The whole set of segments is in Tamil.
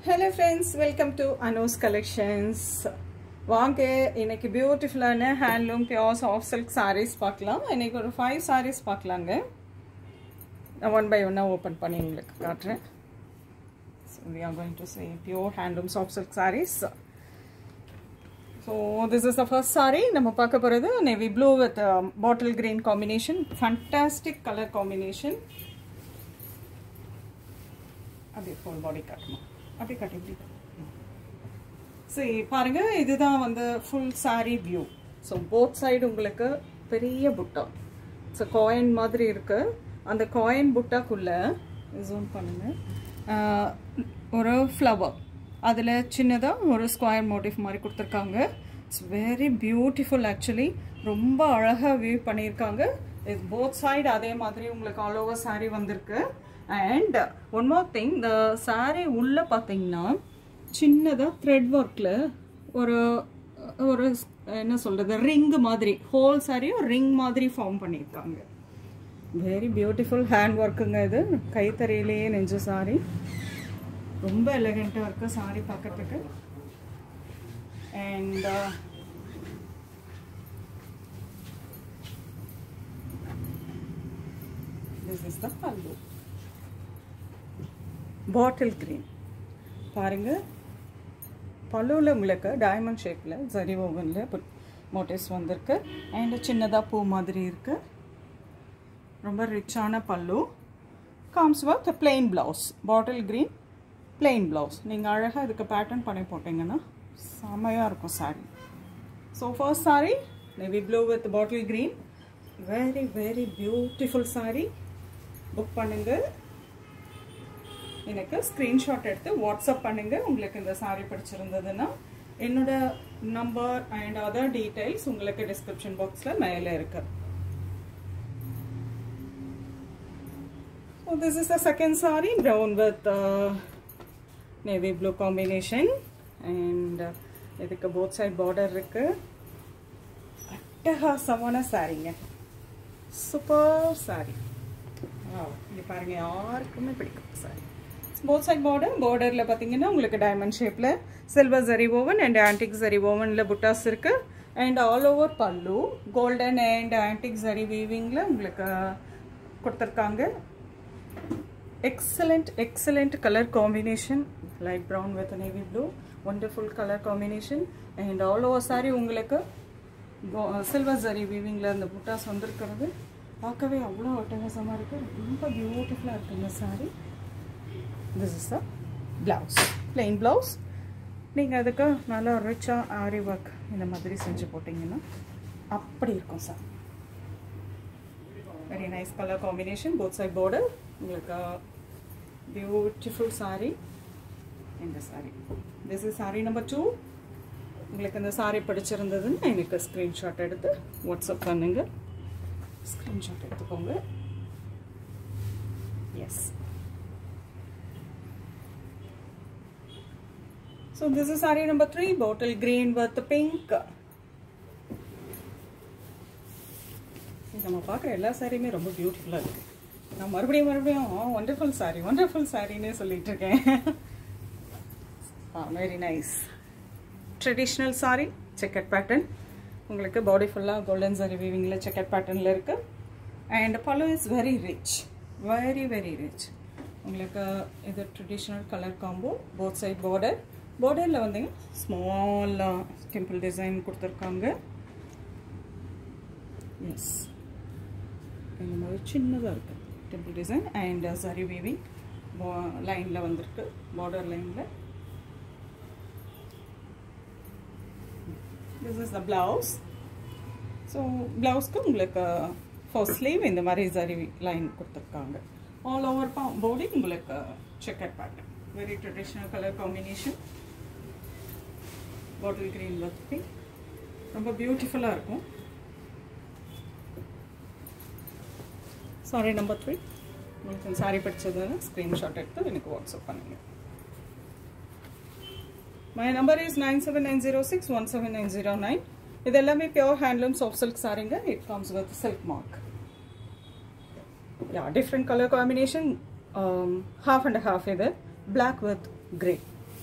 Hello friends welcome to Anos collections வாங்க இன்னைக்கு பியூட்டிஃபுல்லான handloom pure soft silk saris பார்க்கலாம் இன்னைக்கு ஒரு ஃபைவ் சாரீஸ் பார்க்கலாங்க நான் ஒன் பை ஒன்னாக ஓப்பன் பண்ணி உங்களுக்கு காட்டுறேன் so we are going to say pure handloom soft silk saris so this is the first sari நம்ம பார்க்க போகிறது navy blue with bottle green combination fantastic colour combination அப்படியே ஃபுல் பாடி காட்டணும் அப்படியே காட்டி இப்படி சரி பாருங்க இதுதான் வந்து full sari view so both side உங்களுக்கு பெரிய புட்டா ஸோ காயின் மாதிரி இருக்கு அந்த காயின் புட்டாக்குள்ள ஜூம் பண்ணுங்க ஒரு ஃப்ளவர் அதில் சின்னதாக ஒரு ஸ்கொயர் மோட்டிவ் மாதிரி கொடுத்துருக்காங்க இட்ஸ் வெரி பியூட்டிஃபுல் ஆக்சுவலி ரொம்ப அழகாக வியூ பண்ணியிருக்காங்க இது போத் சைடு அதே மாதிரி உங்களுக்கு ஆல் ஓவர் சாரீ வந்திருக்கு அண்ட் ஒன் மோர் திங் இந்த சாரீ உள்ளே பார்த்தீங்கன்னா சின்னதாக த்ரெட் ஒர்க்கில் ஒரு ஒரு என்ன சொல்கிறது ரிங் மாதிரி ஹோல் சாரியும் ரிங் மாதிரி ஃபார்ம் பண்ணியிருக்காங்க வெரி பியூட்டிஃபுல் ஹேண்ட் ஒர்க்குங்க இது கைத்தறியிலேயே நெஞ்ச சாரி ரொம்ப எலகண்ட்டாக இருக்கு சாரி பார்க்கறதுக்கு அண்ட் திஸ் இஸ் த பல்லு பாட்டில் க்ரீன் பாருங்கள் பல்லுவில் உங்களுக்கு டைமண்ட் ஷேப்பில் ஜரி ஓவனில் மோட்டிவ்ஸ் வந்திருக்கு அண்ட் சின்னதாக பூ மாதிரி இருக்குது ரொம்ப ரிச்சான பல்லு comes with plain blouse bottle green plain blouse நீங்கள் அழகாக இதுக்கு பேட்டர்ன் பண்ணி போட்டிங்கன்னா செம்மையாக இருக்கும் sari so first sari navy blue with bottle green very very beautiful sari book பண்ணுங்கள் எனக்கு ஸ்க்ரீன்ஷாட் எடுத்து வாட்ஸ்அப் பண்ணுங்க உங்களுக்கு இந்த சாரி பிடிச்சிருந்ததுன்னா என்னோட நம்பர் அண்ட் அதர் டீடைல்ஸ் உங்களுக்கு டிஸ்கிரிப்ஷன் பாக்ஸில் மேலே இருக்கு So this is the second saree brown with uh, navy blue combination and uh, இதுக்கு போத் சைட் பார்டர் இருக்கு அட்டகாசமான சாரீங்க சூப்பர் சாரி இது பாருங்க யாருக்குமே பிடிக்கும் சாரி போத் சைட் பார்டர் பார்டரில் பார்த்தீங்கன்னா உங்களுக்கு டைமண்ட் ஷேப்பில் சில்வர் ஜரி ஓவன் அண்ட் ஆன்டிக் ஜரி ஓவனில் புட்டாஸ் இருக்குது அண்ட் ஆல் ஓவர் பல்லு கோல்டன் அண்ட் ஆன்டிக் ஜரி வீவிங்கில் உங்களுக்கு கொடுத்துருக்காங்க excellent excellent colour combination light brown with navy blue wonderful colour combination and all over sari உங்களுக்கு சில்வர் ஜரி வீவிங்கில் அந்த புட்டாஸ் வந்திருக்கிறது பார்க்கவே அவ்வளோ அட்டகாசமாக இருக்குது ரொம்ப பியூட்டிஃபுல்லாக இருக்குது இந்த sari this is a blouse plain blouse நீங்கள் அதுக்கு நல்லா ரிச்சாக ஆரி ஒர்க் இந்த மாதிரி செஞ்சு போட்டிங்கன்னா அப்படி இருக்கும் sir very nice colour combination both side border உங்களுக்கு பியூட்டிஃபுல் சாரீ இந்த sari this is sari number two உங்களுக்கு இந்த சாரீ பிடிச்சிருந்ததுன்னு எனக்கு ஸ்க்ரீன்ஷாட் எடுத்து வாட்ஸ்அப் பண்ணுங்கள் ஸ்க்ரீன்ஷாட் எடுத்துக்கோங்க yes So this is saree number 3, bottle green with pink. நம்ம பார்க்குற எல்லா சாரியுமே ரொம்ப பியூட்டிஃபுல்லாக இருக்குது நான் மறுபடியும் மறுபடியும் ஒண்டர்ஃபுல் சாரி ஒண்டர்ஃபுல் சாரின்னு சொல்லிட்டு இருக்கேன் very nice traditional sari checked pattern உங்களுக்கு பாடி ஃபுல்லாக கோல்டன் சாரி வீவிங்கில் செக்கட் பேட்டர்னில் இருக்குது அண்ட் பல்லு is very rich very very rich உங்களுக்கு இது traditional colour combo both side border பார்டரில் வந்துங்க ஸ்மாலாக டெம்பிள் டிசைன் கொடுத்துருக்காங்க எஸ் இந்த மாதிரி சின்னதாக இருக்குது டெம்பிள் டிசைன் அண்ட் சரி வீவிங் லைனில் வந்திருக்கு பார்டர் லைனில் this is the blouse so ப்ளவுஸ்க்கு உங்களுக்கு ஃபர்ஸ்ட் ஸ்லீவ் இந்த மாதிரி சரி லைன் கொடுத்துருக்காங்க ஆல் ஓவர் பாடி உங்களுக்கு checker pattern very traditional colour combination bottle green with pink ரொம்ப பியூட்டிஃபுல்லாக இருக்கும் சாரி நம்பர் த்ரீ உங்களுக்கு சாரி பிடிச்சதுன்னு ஸ்க்ரீன்ஷாட் எடுத்து எனக்கு வாட்ஸ்அப் பண்ணுங்க my number is nine seven nine zero six one seven nine zero nine இது எல்லாமே பியோர் ஹேண்ட்லூம் சாஃப்ட் சில்க் சாரிங்க it comes with silk mark yeah different colour combination half and half இது black with grey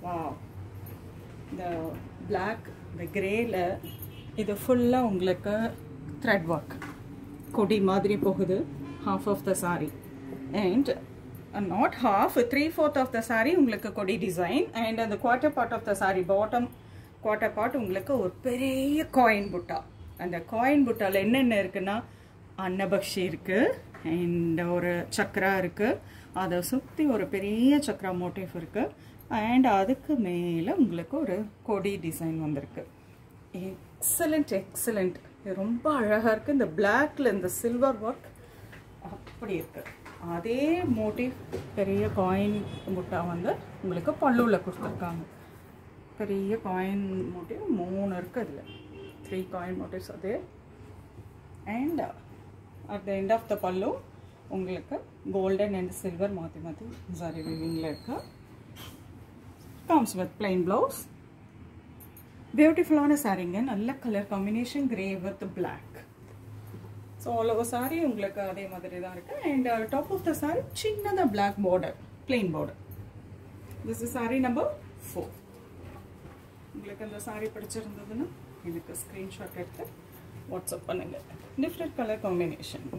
வா இந்த பிளாக் இந்த கிரேல இது ஃபுல்லாக உங்களுக்கு த்ரெட் ஒர்க் கொடி மாதிரி போகுது half of the sari and not half three fourth of the sari உங்களுக்கு கொடி டிசைன் அண்ட் அந்த quarter part of the sari bottom quarter part உங்களுக்கு ஒரு பெரிய காயின் புட்டா அந்த காயின் புட்டாவில் என்னென்ன இருக்குன்னா அன்னபக்ஷி இருக்குது அண்ட் ஒரு சக்கரா இருக்குது அதை சுற்றி ஒரு பெரிய சக்கரா மோட்டிவ் இருக்குது அண்ட் அதுக்கு மேலே உங்களுக்கு ஒரு கொடி டிசைன் வந்திருக்கு எக்ஸலண்ட் எக்ஸலண்ட் இது ரொம்ப அழகாக இருக்குது இந்த பிளாக்ல இந்த சில்வர் ஒர்க் அப்படி இருக்கு அதே மோட்டிவ் பெரிய காயின் முட்டா வந்து உங்களுக்கு பல்லுவில் கொடுத்துருக்காங்க பெரிய காயின் மோட்டிவ் மூணு இருக்குது அதில் த்ரீ காயின் மோட்டிவ்ஸ் அது and at the end of the pallu உங்களுக்கு கோல்டன் அண்ட் சில்வர் மாற்றி மாற்றி சாரி விவிங்கில் இருக்கு கம்ஸ் வித் பிளைன் ப்ளவுஸ் பியூட்டிஃபுல்லான சாரீங்க நல்ல colour combination grey with black so all over sari உங்களுக்கு அதே மாதிரி தான் இருக்குது and top of the sari சின்னதாக black border plain border this is sari number four உங்களுக்கு அந்த சாரி பிடிச்சிருந்ததுன்னா எனக்கு ஸ்க்ரீன்ஷாட் எடுத்து வாட்ஸ்அப் பண்ணுங்க different colour combination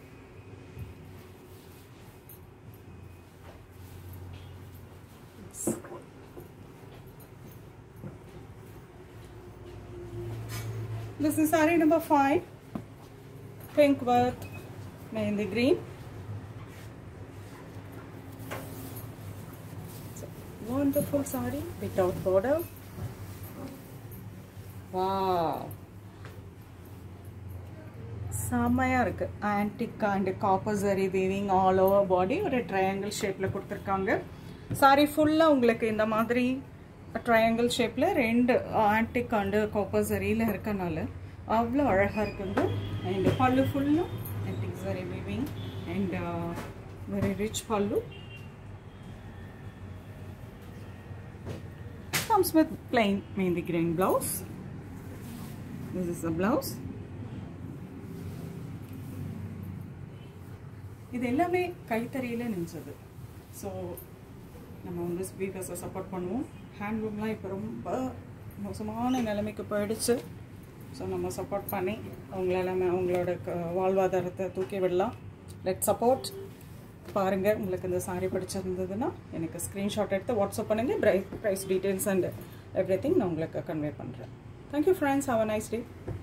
This is saree number five, pink with mehndi green. So, wonderful saree without border. Wow. செம்மையாக இருக்குது antique and copper zari weaving all over body ஒரு ட்ரையாங்கிள் ஷேப்பில் கொடுத்துருக்காங்க சாரி ஃபுல்லாக உங்களுக்கு இந்த மாதிரி ட்ரையாங்கிள் ஷேப்பில் ரெண்டு ஆன்டிக் அண்டு காப்பர் சரியில் இருக்கனால அவ்வளோ அழகாக இருக்குது அண்ட் பல்லு ஃபுல்லாக antique zari weaving and very rich pallu comes with plain mehndi green blouse this is the blouse இது எல்லாமே கைத்தறியில் நெஞ்சது ஸோ நம்ம வந்து வீவர்ஸை சப்போர்ட் பண்ணுவோம் ஹேண்ட்லூம்லாம் இப்போ ரொம்ப மோசமான நிலைமைக்கு போயிடுச்சு ஸோ நம்ம சப்போர்ட் பண்ணி அவங்கள எல்லாமே அவங்களோட க- வாழ்வாதாரத்தை தூக்கி விடலாம் லெட் சப்போர்ட் பாருங்கள் உங்களுக்கு இந்த சாரி பிடிச்சிருந்ததுன்னா எனக்கு ஸ்க்ரீன்ஷாட் எடுத்து வாட்ஸ்அப் பண்ணுங்கள் price price details and everything நான் உங்களுக்கு கன்வே பண்ணுறேன் thank you friends have a nice day